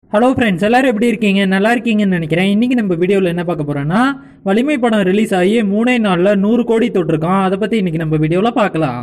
hello friends எல்லாரும் எப்படி இருக்கீங்க நல்லா இருக்கீங்கன்னு நினைக்கிறேன் இன்றைக்கி நம்ம வீடியோவில் என்ன பார்க்க போகிறோன்னா வலிமை படம் ரிலீஸ் ஆகி மூணே நாளில் நூறு கோடி தொட்டிருக்கோம் அதை பற்றி இன்றைக்கி நம்ம வீடியோவில் பார்க்கலாம்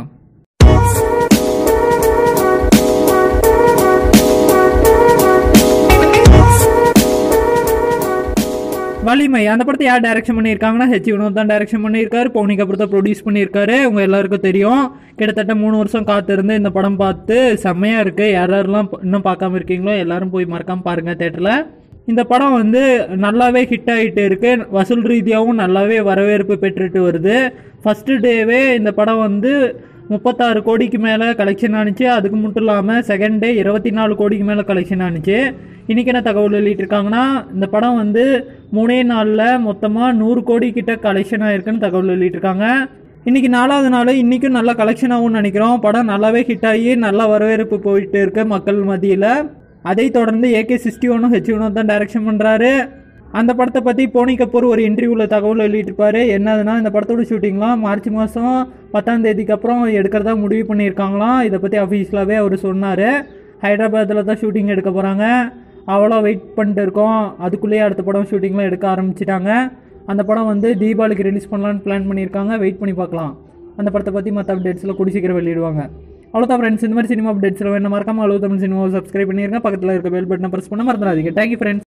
வலிமை அந்த படத்தை யார் டைரக்ஷன் பண்ணியிருக்காங்கன்னா ஹெச் வினோத் தான் டைரக்ஷன் பண்ணியிருக்காரு பவுனி கபூர் தான் ப்ரொடியூஸ் பண்ணியிருக்காரு உங்க எல்லாருக்கும் தெரியும் கிட்டத்தட்ட மூணு வருஷம் காத்திருந்து இந்த படம் பார்த்து செம்மையாக இருக்குது யார் யாரெல்லாம் இன்னும் பார்க்காம இருக்கீங்களோ எல்லாரும் போய் மறக்காம பாருங்க தேட்டரில் இந்த படம் வந்து நல்லாவே ஹிட் ஆகிட்டு இருக்கு வசூல் ரீதியாகவும் நல்லாவே வரவேற்பு பெற்றுட்டு வருது ஃபஸ்ட்டு டேவே இந்த படம் வந்து முப்பத்தாறு கோடிக்கு மேலே கலெக்ஷன் ஆனிச்சு அதுக்கு மட்டும் இல்லாமல் செகண்ட் டே இருபத்தி நாலு கோடிக்கு மேலே கலெக்ஷன் ஆனிச்சு இன்றைக்கி என்ன தகவல் வெளியிட்டிருக்காங்கன்னா இந்த படம் வந்து மூணே நாளில் மொத்தமாக நூறு கோடி கிட்ட கலெக்ஷன் ஆயிருக்குன்னு தகவல் வெளியிட்டிருக்காங்க இன்றைக்கி நாலாவது நாள் இன்றைக்கும் நல்ல கலெக்ஷன் ஆகும்னு நினைக்கிறோம் படம் நல்லாவே ஹிட் ஆகி நல்ல வரவேற்பு போயிட்டு இருக்கு மக்கள் மத்தியில் அதை தொடர்ந்து ஏகே சிக்ஸ்டி ஒன்னும் ஹெச் ஒன்னும் தான் டைரக்ஷன் பண்ணுறாரு அந்த படத்தை பற்றி போனி கபூர் ஒரு இன்டர்வியூவில் தகவல் வெளியிட்டிருப்பாரு என்னதுன்னா இந்த படத்தோட ஷூட்டிங்லாம் மார்ச் மாதம் பத்தாம் தேதிக்கு அப்புறம் எடுக்கிறதா முடிவு பண்ணியிருக்காங்களாம் இதை பற்றி அஃபீஷியலாகவே அவர் சொன்னார் ஹைதராபாத்தில் தான் ஷூட்டிங் எடுக்க போகிறாங்க அவ்வளோ வெயிட் பண்ணிட்டு இருக்கோம் அதுக்குள்ளேயே அடுத்த படம் ஷூட்டிங்லாம் எடுக்க ஆரம்பிச்சிட்டாங்க அந்த படம் வந்து தீபாவளிக்கு ரிலீஸ் பண்ணலான்னு பிளான் பண்ணியிருக்காங்க வெயிட் பண்ணி பார்க்கலாம் அந்த படத்தை பற்றி மற்ற அப்டேட்ஸில் கூடி சீக்கிரம் வெளியிடுவாங்க அவ்வளோதான் ஃப்ரெண்ட்ஸ் இந்த மாதிரி சினிமா அப்டேட்ஸில் வேணும் மறக்காம அவ்வளோ தமிழ் சினிமாவை சப்ஸ்கிரைப் பண்ணிருங்க பக்கத்தில் இருக்க பெல் பட்டனை ப்ரெஸ் பண்ண மறந்துடாதீங்க தேங்க்யூ ஃப்ரெண்ட்ஸ்